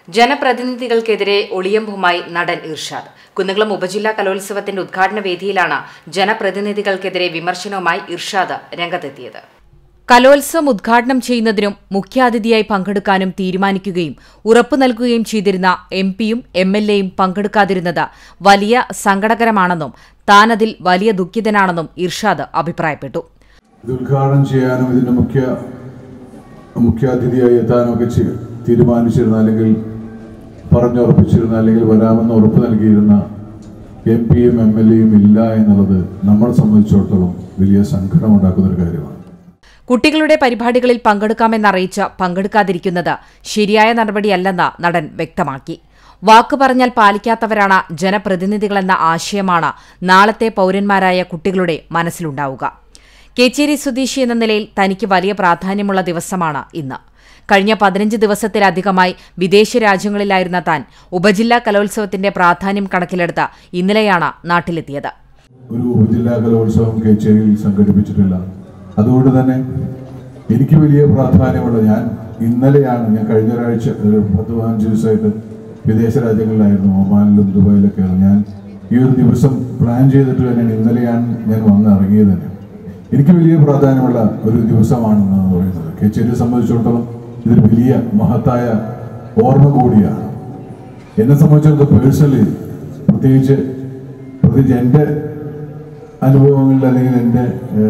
ജനപ്രതിനിധികൾക്കെതിരെ ഒളിയമ്പുമായി നടൻ ഇർഷാദ് കുന്നംകുളം ഉപജില്ലാ കലോത്സവത്തിന്റെ ഉദ്ഘാടന വേദിയിലാണ് ജനപ്രതിനിധികൾക്കെതിരെ വിമർശനവുമായി ഇർഷാദ് രംഗത്തെത്തിയത് കലോത്സവം ഉദ്ഘാടനം ചെയ്യുന്നതിനും മുഖ്യാതിഥിയായി പങ്കെടുക്കാനും തീരുമാനിക്കുകയും ഉറപ്പു നൽകുകയും ചെയ്തിരുന്ന എം പിയും എം എൽ എയും പങ്കെടുക്കാതിരുന്നത് വലിയ സങ്കടകരമാണെന്നും താൻ അതിൽ വലിയ ദുഃഖിതനാണെന്നും ഇർഷാദ് അഭിപ്രായപ്പെട്ടു ഇത് ഉദ്ഘാടനം ചെയ്യാനും ഇതിന്റെ മുഖ്യ മുഖ്യാതിഥിയായി എത്താനും ഒക്കെ ചെയ്- തീരുമാനിച്ചിരുന്ന അല്ലെങ്കിൽ പറഞ്ഞുറപ്പിച്ചിരുന്ന അല്ലെങ്കിൽ വരാമെന്ന് ഉറപ്പ് നൽകിയിരുന്ന എം പിയും എം എൽ എയും ഇല്ല എന്നുള്ളത് നമ്മളെ സംബന്ധിച്ചിടത്തോളം വലിയ സങ്കടമുണ്ടാക്കുന്ന ഒരു കാര്യമാണ് കുട്ടികളുടെ പരിപാടികളിൽ പങ്കെടുക്കാമെന്നറിയിച്ച് പങ്കെടുക്കാതിരിക്കുന്നത് ശരിയായ നടപടിയല്ലെന്ന് നടൻ വ്യക്തമാക്കി വാക്ക് പറഞ്ഞാൽ പാലിക്കാത്തവരാണ് ജനപ്രതിനിധികളെന്ന ആശയമാണ് നാളത്തെ പൌരന്മാരായ കുട്ടികളുടെ മനസ്സിലുണ്ടാവുക കേച്ചേരി സ്വദേശി എന്ന നിലയിൽ തനിക്ക് വലിയ പ്രാധാന്യമുള്ള ദിവസമാണ് ഇന്ന് കഴിഞ്ഞ പതിനഞ്ച് ദിവസത്തിലധികമായി വിദേശ രാജ്യങ്ങളിലായിരുന്ന താൻ ഉപജില്ലാ കലോത്സവത്തിന്റെ പ്രാധാന്യം കണക്കിലെടുത്ത് ഇന്നലെയാണ് നാട്ടിലെത്തിയത് ഒരു ഉപജില്ലാ കലോത്സവം കേച്ചേരിയിൽ സംഘടിപ്പിച്ചിട്ടില്ല അതുകൊണ്ട് തന്നെ എനിക്ക് വലിയ പ്രാധാന്യമുള്ള ഞാൻ ഇന്നലെയാണ് ഞാൻ കഴിഞ്ഞ ഒരാഴ്ച ഒരു പത്ത് പതിനഞ്ച് ദിവസമായിട്ട് വിദേശ രാജ്യങ്ങളിലായിരുന്നു ഒമാനിലും ദുബായിലൊക്കെ ഞാൻ ഈ ഒരു ദിവസം പ്ലാൻ ചെയ്തിട്ട് തന്നെയാണ് ഇന്നലെയാണ് ഞാൻ വന്ന് ഇറങ്ങിയത് തന്നെ എനിക്ക് വലിയ പ്രാധാന്യമുള്ള ഒരു ദിവസമാണെന്ന് പറയുന്നത് കേച്ചേരിയെ സംബന്ധിച്ചിടത്തോളം ഇതൊരു വലിയ മഹത്തായ ഓർമ്മ കൂടിയാണ് എന്നെ സംബന്ധിച്ചിടത്തോളം പേഴ്സണലി പ്രത്യേകിച്ച് പ്രത്യേകിച്ച് എൻ്റെ അനുഭവങ്ങളിൽ അല്ലെങ്കിൽ എൻ്റെ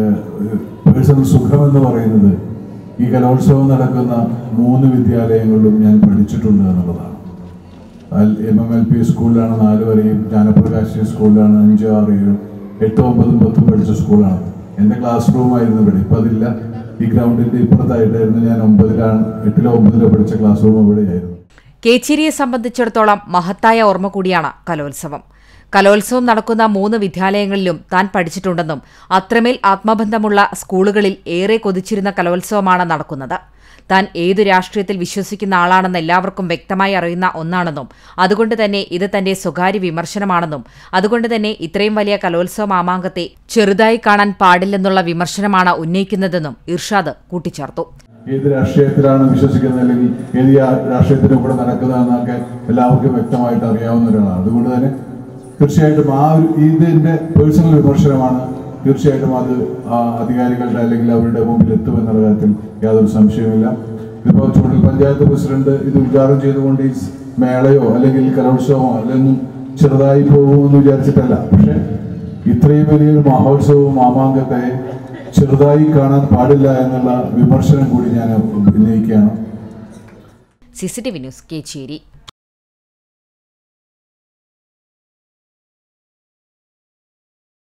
പേഴ്സണൽ സുഖം എന്ന് പറയുന്നത് ഈ കലോത്സവം നടക്കുന്ന മൂന്ന് വിദ്യാലയങ്ങളിലും ഞാൻ പഠിച്ചിട്ടുണ്ട് എന്നുള്ളതാണ് എം എം എൽ പി സ്കൂളിലാണ് നാല് വരെയും ജ്ഞാനപ്രകാശ് സ്കൂളിലാണ് അഞ്ച് ആറ് ഏഴ് എട്ട് ഒമ്പതും പത്തും പഠിച്ച സ്കൂളാണ് എൻ്റെ ക്ലാസ് റൂം ആയിരുന്നു ഇവിടെ ഇപ്പം അതില്ല ഈ ഗ്രൗണ്ടിൻ്റെ ഇപ്പുറത്തായിട്ടായിരുന്നു ഞാൻ ഒമ്പതിലാണ് എട്ടിലോ ഒമ്പതിലോ പഠിച്ച ക്ലാസ് റൂം ഇവിടെയായിരുന്നു കേച്ചേരിയെ സംബന്ധിച്ചിടത്തോളം മഹത്തായ ഓർമ്മ കൂടിയാണ് കലോത്സവം കലോത്സവം നടക്കുന്ന മൂന്ന് വിദ്യാലയങ്ങളിലും താൻ പഠിച്ചിട്ടുണ്ടെന്നും അത്രമേൽ ആത്മബന്ധമുള്ള സ്കൂളുകളിൽ ഏറെ കൊതിച്ചിരുന്ന കലോത്സവമാണ് നടക്കുന്നത് താൻ ഏതു രാഷ്ട്രീയത്തിൽ വിശ്വസിക്കുന്ന ആളാണെന്ന് എല്ലാവർക്കും വ്യക്തമായി അറിയുന്ന ഒന്നാണെന്നും അതുകൊണ്ട് തന്നെ ഇത് തന്റെ സ്വകാര്യ വിമർശനമാണെന്നും അതുകൊണ്ട് തന്നെ ഇത്രയും വലിയ കലോത്സവ മാമാങ്കത്തെ ചെറുതായി കാണാൻ പാടില്ലെന്നുള്ള വിമർശനമാണ് ഉന്നയിക്കുന്നതെന്നും ഇർഷാദ് കൂട്ടിച്ചേർത്തു ഏത് രാഷ്ട്രീയത്തിലാണ് വിശ്വസിക്കുന്നത് അല്ലെങ്കിൽ ഏത് രാ- രാഷ്ട്രീയത്തിനും കൂടെ നടക്കുന്നതെന്നൊക്കെ എല്ലാവർക്കും വ്യക്തമായിട്ട് അറിയാവുന്ന ഒരാളാണ് അതുകൊണ്ട് തന്നെ തീർച്ചയായിട്ടും ആ ഒരു ഇതിന്റെ പേഴ്സണൽ വിമർശനമാണ് തീർച്ചയായിട്ടും അത് ആ അധികാരികളുടെ അല്ലെങ്കിൽ അവരുടെ മുമ്പിൽ എത്തുമെന്നുള്ള കാര്യത്തിൽ യാതൊരു സംശയവുമില്ല ഇപ്പോൾ ചൂടൽ പഞ്ചായത്ത് പ്രസിഡന്റ് ഇത് ഉദ്ഘാടനം ചെയ്തുകൊണ്ട് ഈ സ് മേളയോ അല്ലെങ്കിൽ കലോത്സവമോ അല്ലെങ്കിൽ ചെറുതായി പോകുമെന്ന് വിചാരിച്ചിട്ടല്ല പക്ഷെ ഇത്രയും വലിയൊരു മഹോത്സവവും മാമാങ്കത്തെ ചെറുതായി കാണാൻ പാടില്ല എന്നുള്ള വിമർശനം കൂടി ഞാൻ ഉന്നയിക്കുകയാണ് സിസിടിവി ന്യൂസ് കേച്ചേരി